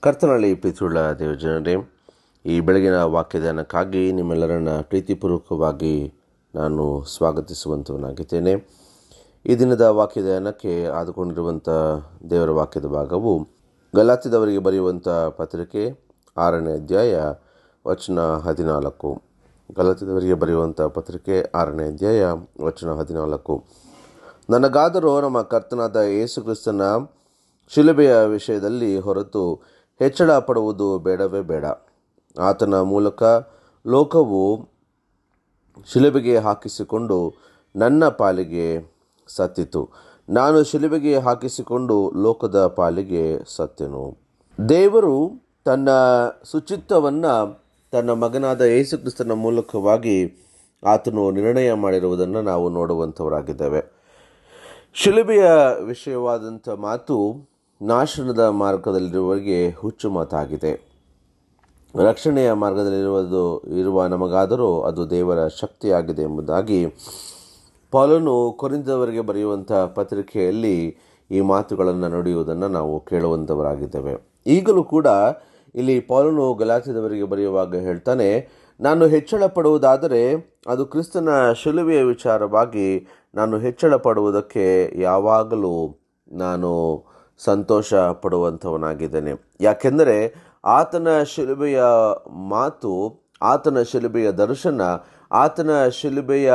ಕರ್ತನಲ್ಲಿ ಪ್ರೀತಿಯುಳ್ಳ ದೇವಜನರೇ ಈ ಬೆಳಗಿನ ವಾಕ್ಯದಾನಕ್ಕಾಗಿ ನಿಮ್ಮೆಲ್ಲರನ್ನ ಪ್ರೀತಿಪೂರ್ವಕವಾಗಿ ನಾನು ಸ್ವಾಗತಿಸುವಂಥವನಾಗಿದ್ದೇನೆ ಈ ದಿನದ ವಾಕ್ಯದಾನಕ್ಕೆ ಆದುಕೊಂಡಿರುವಂಥ ದೇವರ ವಾಕ್ಯದ ಭಾಗವು ಗಲಾತಿದವರಿಗೆ ಬರೆಯುವಂಥ ಪತ್ರಿಕೆ ಆರನೇ ಅಧ್ಯಾಯ ವಚನ ಹದಿನಾಲ್ಕು ಗಲಾತಿದವರಿಗೆ ಬರೆಯುವಂಥ ಪತ್ರಿಕೆ ಆರನೇ ಅಧ್ಯಾಯ ವಚನ ಹದಿನಾಲ್ಕು ನನಗಾದರೂ ನಮ್ಮ ಕರ್ತನಾದ ಯೇಸು ಕ್ರಿಸ್ತನ ಶಿಲುಬೆಯ ವಿಷಯದಲ್ಲಿ ಹೊರತು ಹೆಚ್ಚಳ ಪಡುವುದು ಬೇಡವೇ ಬೇಡ ಆತನ ಮೂಲಕ ಲೋಕವು ಶಿಲುಬೆಗೆ ಹಾಕಿಸಿಕೊಂಡು ನನ್ನ ಪಾಲಿಗೆ ಸತ್ತಿತು ನಾನು ಶಿಲುಬೆಗೆ ಹಾಕಿಸಿಕೊಂಡು ಲೋಕದ ಪಾಲಿಗೆ ಸತ್ತೆನು ದೇವರು ತನ್ನ ಶುಚಿತ್ವವನ್ನು ತನ್ನ ಮಗನಾದ ಯೇಸು ಕ್ರಿಸ್ತನ ಮೂಲಕವಾಗಿ ಆತನು ನಿರ್ಣಯ ಮಾಡಿರುವುದನ್ನು ನಾವು ನೋಡುವಂಥವರಾಗಿದ್ದೇವೆ ಶಿಲುಬೆಯ ವಿಷಯವಾದಂಥ ಮಾತು ನಾಶನದ ಮಾರ್ಗದಲ್ಲಿರುವವರಿಗೆ ಹುಚ್ಚು ಮಾತಾಗಿದೆ ರಕ್ಷಣೆಯ ಮಾರ್ಗದಲ್ಲಿರುವುದು ಇರುವ ನಮಗಾದರೂ ಅದು ದೇವರ ಶಕ್ತಿಯಾಗಿದೆ ಎಂಬುದಾಗಿ ಪೌಲನು ಕೊರಿಂದವರಿಗೆ ಬರೆಯುವಂಥ ಪತ್ರಿಕೆಯಲ್ಲಿ ಈ ಮಾತುಗಳನ್ನು ನುಡಿಯುವುದನ್ನು ನಾವು ಕೇಳುವಂಥವರಾಗಿದ್ದೇವೆ ಈಗಲೂ ಕೂಡ ಇಲ್ಲಿ ಪೌಲನು ಗಲಾತಿದವರಿಗೆ ಬರೆಯುವಾಗ ಹೇಳ್ತಾನೆ ನಾನು ಹೆಚ್ಚಳ ಪಡುವುದಾದರೆ ಅದು ಕ್ರಿಸ್ತನ ಶಿಲುಬೆಯ ವಿಚಾರವಾಗಿ ನಾನು ಹೆಚ್ಚಳ ಪಡುವುದಕ್ಕೆ ಯಾವಾಗಲೂ ನಾನು ಸಂತೋಷ ಪಡುವಂಥವನಾಗಿದ್ದೇನೆ ಯಾಕೆಂದರೆ ಆತನ ಶಿಲುಬೆಯ ಮಾತು ಆತನ ಶಿಲುಬೆಯ ದರ್ಶನ ಆತನ ಶಿಲುಬೆಯ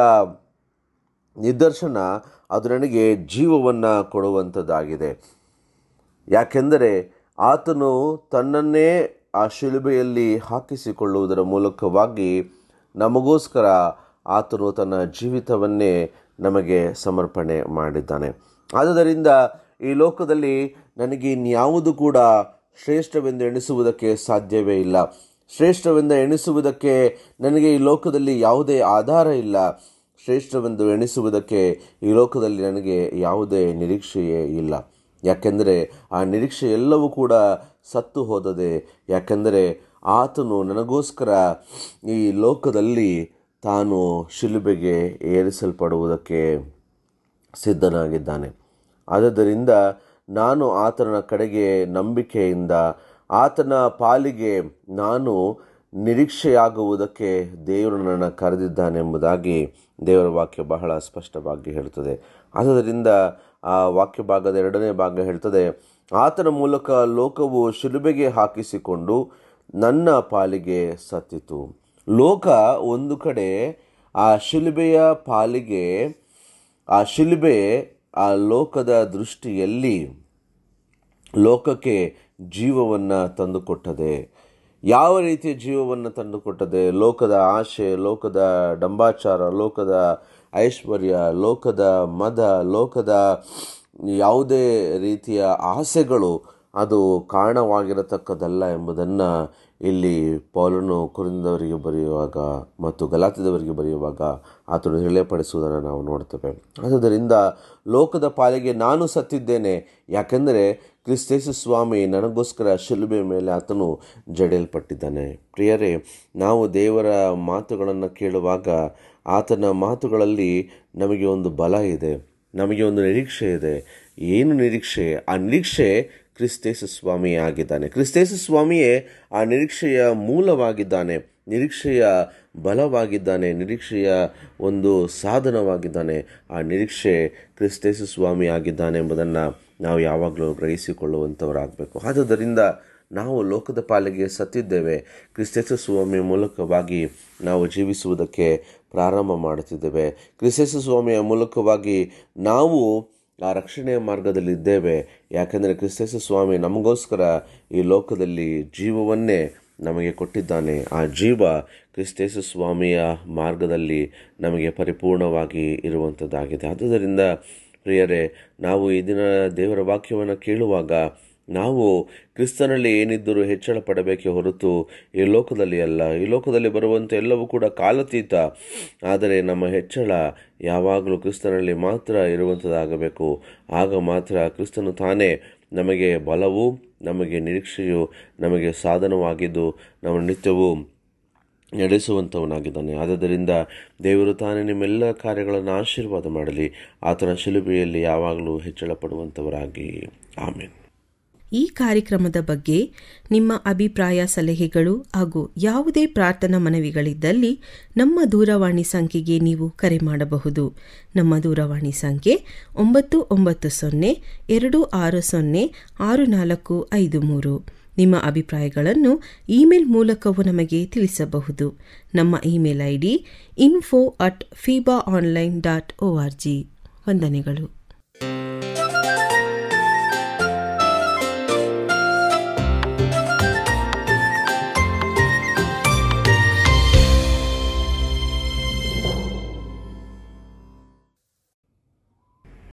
ನಿದರ್ಶನ ಅದು ನನಗೆ ಜೀವವನ್ನು ಕೊಡುವಂಥದ್ದಾಗಿದೆ ಯಾಕೆಂದರೆ ಆತನು ತನ್ನನ್ನೇ ಆ ಶಿಲುಬೆಯಲ್ಲಿ ಹಾಕಿಸಿಕೊಳ್ಳುವುದರ ಮೂಲಕವಾಗಿ ನಮಗೋಸ್ಕರ ಆತನು ತನ್ನ ಜೀವಿತವನ್ನೇ ನಮಗೆ ಸಮರ್ಪಣೆ ಮಾಡಿದ್ದಾನೆ ಆದುದರಿಂದ ಈ ಲೋಕದಲ್ಲಿ ನನಗೆ ಇನ್ಯಾವುದು ಕೂಡ ಶ್ರೇಷ್ಠವೆಂದು ಎಣಿಸುವುದಕ್ಕೆ ಸಾಧ್ಯವೇ ಇಲ್ಲ ಶ್ರೇಷ್ಠವೆಂದು ಎಣಿಸುವುದಕ್ಕೆ ನನಗೆ ಈ ಲೋಕದಲ್ಲಿ ಯಾವುದೇ ಆಧಾರ ಇಲ್ಲ ಶ್ರೇಷ್ಠವೆಂದು ಎಣಿಸುವುದಕ್ಕೆ ಈ ಲೋಕದಲ್ಲಿ ನನಗೆ ಯಾವುದೇ ನಿರೀಕ್ಷೆಯೇ ಇಲ್ಲ ಯಾಕೆಂದರೆ ಆ ನಿರೀಕ್ಷೆ ಎಲ್ಲವೂ ಕೂಡ ಸತ್ತು ಹೋದದೆ ಯಾಕೆಂದರೆ ಆತನು ನನಗೋಸ್ಕರ ಈ ಲೋಕದಲ್ಲಿ ತಾನು ಶಿಲುಬೆಗೆ ಏರಿಸಲ್ಪಡುವುದಕ್ಕೆ ಸಿದ್ಧನಾಗಿದ್ದಾನೆ ಆದ್ದರಿಂದ ನಾನು ಆತನ ಕಡೆಗೆ ನಂಬಿಕೆಯಿಂದ ಆತನ ಪಾಲಿಗೆ ನಾನು ನಿರೀಕ್ಷೆಯಾಗುವುದಕ್ಕೆ ದೇವರು ನನ್ನ ಕರೆದಿದ್ದಾನೆಂಬುದಾಗಿ ದೇವರ ವಾಕ್ಯ ಬಹಳ ಸ್ಪಷ್ಟವಾಗಿ ಹೇಳ್ತದೆ ಆದ್ದರಿಂದ ಆ ವಾಕ್ಯ ಭಾಗದ ಎರಡನೇ ಭಾಗ ಹೇಳ್ತದೆ ಆತನ ಮೂಲಕ ಲೋಕವು ಶಿಲುಬೆಗೆ ಹಾಕಿಸಿಕೊಂಡು ನನ್ನ ಪಾಲಿಗೆ ಸತ್ತಿತು ಲೋಕ ಒಂದು ಕಡೆ ಆ ಶಿಲುಬೆಯ ಪಾಲಿಗೆ ಆ ಶಿಲುಬೆ ಆ ಲೋಕದ ದೃಷ್ಟಿಯಲ್ಲಿ ಲೋಕಕ್ಕೆ ಜೀವವನ್ನು ತಂದುಕೊಟ್ಟದೆ ಯಾವ ರೀತಿಯ ಜೀವವನ್ನು ತಂದುಕೊಟ್ಟದೆ ಲೋಕದ ಆಶೆ ಲೋಕದ ಡಂಬಾಚಾರ ಲೋಕದ ಐಶ್ವರ್ಯ ಲೋಕದ ಮದ ಲೋಕದ ಯಾವುದೇ ರೀತಿಯ ಆಸೆಗಳು ಅದು ಕಾರಣವಾಗಿರತಕ್ಕದಲ್ಲ ಎಂಬುದನ್ನು ಇಲ್ಲಿ ಪೌಲನು ಕುರಿದವರಿಗೆ ಬರೆಯುವಾಗ ಮತ್ತು ಗಲಾತಿದವರಿಗೆ ಬರೆಯುವಾಗ ಆತನು ತಿಳಿಯಪಡಿಸುವುದನ್ನು ನಾವು ನೋಡ್ತೇವೆ ಆದ್ದರಿಂದ ಲೋಕದ ಪಾಲಿಗೆ ನಾನು ಸತ್ತಿದ್ದೇನೆ ಯಾಕೆಂದರೆ ಕ್ರಿಸ್ತೇಸು ಸ್ವಾಮಿ ನನಗೋಸ್ಕರ ಶಿಲುಬೆ ಮೇಲೆ ಆತನು ಜಡೆಯಲ್ಪಟ್ಟಿದ್ದಾನೆ ಪ್ರಿಯರೇ ನಾವು ದೇವರ ಮಾತುಗಳನ್ನು ಕೇಳುವಾಗ ಆತನ ಮಾತುಗಳಲ್ಲಿ ನಮಗೆ ಒಂದು ಬಲ ಇದೆ ನಮಗೆ ಒಂದು ನಿರೀಕ್ಷೆ ಇದೆ ಏನು ನಿರೀಕ್ಷೆ ಆ ನಿರೀಕ್ಷೆ ಕ್ರಿಸ್ತೇಸು ಸ್ವಾಮಿ ಆಗಿದ್ದಾನೆ ಕ್ರಿಸ್ತೇಸು ಸ್ವಾಮಿಯೇ ಆ ನಿರೀಕ್ಷೆಯ ಮೂಲವಾಗಿದ್ದಾನೆ ನಿರೀಕ್ಷೆಯ ಬಲವಾಗಿದ್ದಾನೆ ನಿರೀಕ್ಷೆಯ ಒಂದು ಸಾಧನವಾಗಿದ್ದಾನೆ ಆ ನಿರೀಕ್ಷೆ ಕ್ರಿಸ್ತೇಸು ಸ್ವಾಮಿ ಆಗಿದ್ದಾನೆ ಎಂಬುದನ್ನು ನಾವು ಯಾವಾಗಲೂ ಗ್ರಹಿಸಿಕೊಳ್ಳುವಂಥವರಾಗಬೇಕು ಆದುದರಿಂದ ನಾವು ಲೋಕದ ಪಾಲಿಗೆ ಸತ್ತಿದ್ದೇವೆ ಕ್ರಿಸ್ತೇಸು ಸ್ವಾಮಿಯ ಮೂಲಕವಾಗಿ ನಾವು ಜೀವಿಸುವುದಕ್ಕೆ ಪ್ರಾರಂಭ ಮಾಡುತ್ತಿದ್ದೇವೆ ಕ್ರಿಸ್ತೇಸು ಸ್ವಾಮಿಯ ಮೂಲಕವಾಗಿ ನಾವು ಆ ರಕ್ಷಣೆಯ ಮಾರ್ಗದಲ್ಲಿದ್ದೇವೆ ಯಾಕೆಂದರೆ ಕ್ರಿಸ್ತೇಸು ಸ್ವಾಮಿ ನಮಗೋಸ್ಕರ ಈ ಲೋಕದಲ್ಲಿ ಜೀವವನ್ನೇ ನಮಗೆ ಕೊಟ್ಟಿದ್ದಾನೆ ಆ ಜೀವ ಕ್ರಿಸ್ತೇಸು ಸ್ವಾಮಿಯ ಮಾರ್ಗದಲ್ಲಿ ನಮಗೆ ಪರಿಪೂರ್ಣವಾಗಿ ಇರುವಂಥದ್ದಾಗಿದೆ ಆದುದರಿಂದ ಪ್ರಿಯರೇ ನಾವು ಈ ದಿನ ದೇವರ ವಾಕ್ಯವನ್ನು ಕೇಳುವಾಗ ನಾವು ಕ್ರಿಸ್ತನಲ್ಲಿ ಏನಿದ್ದರೂ ಹೆಚ್ಚಳ ಪಡಬೇಕೆ ಹೊರತು ಈ ಲೋಕದಲ್ಲಿ ಅಲ್ಲ ಈ ಲೋಕದಲ್ಲಿ ಬರುವಂಥ ಎಲ್ಲವೂ ಕೂಡ ಕಾಲತೀತ ಆದರೆ ನಮ್ಮ ಹೆಚ್ಚಳ ಯಾವಾಗಲೂ ಕ್ರಿಸ್ತನಲ್ಲಿ ಮಾತ್ರ ಇರುವಂಥದ್ದಾಗಬೇಕು ಆಗ ಮಾತ್ರ ಕ್ರಿಸ್ತನು ತಾನೇ ನಮಗೆ ಬಲವು ನಮಗೆ ನಿರೀಕ್ಷೆಯು ನಮಗೆ ಸಾಧನವಾಗಿದ್ದು ನಮ್ಮ ನಿತ್ಯವೂ ನಡೆಸುವಂಥವನಾಗಿದ್ದಾನೆ ಆದ್ದರಿಂದ ದೇವರು ತಾನೇ ನಿಮ್ಮೆಲ್ಲ ಕಾರ್ಯಗಳನ್ನು ಆಶೀರ್ವಾದ ಮಾಡಲಿ ಆತನ ಶಿಲುಬೆಯಲ್ಲಿ ಯಾವಾಗಲೂ ಹೆಚ್ಚಳ ಪಡುವಂಥವರಾಗಿ ಆಮೇಲೆ ಈ ಕಾರ್ಯಕ್ರಮದ ಬಗ್ಗೆ ನಿಮ್ಮ ಅಭಿಪ್ರಾಯ ಸಲಹೆಗಳು ಹಾಗೂ ಯಾವುದೇ ಪ್ರಾರ್ಥನಾ ಮನವಿಗಳಿದ್ದಲ್ಲಿ ನಮ್ಮ ದೂರವಾಣಿ ಸಂಖ್ಯೆಗೆ ನೀವು ಕರೆ ಮಾಡಬಹುದು ನಮ್ಮ ದೂರವಾಣಿ ಸಂಖ್ಯೆ ಒಂಬತ್ತು ಒಂಬತ್ತು ಸೊನ್ನೆ ಎರಡು ಆರು ಸೊನ್ನೆ ಆರು ನಾಲ್ಕು ಐದು ಮೂರು ನಿಮ್ಮ ಅಭಿಪ್ರಾಯಗಳನ್ನು ಇಮೇಲ್ ಮೂಲಕವೂ ನಮಗೆ ತಿಳಿಸಬಹುದು ನಮ್ಮ email I D info at feeba online dot O R G ವಂದನೆಗಳು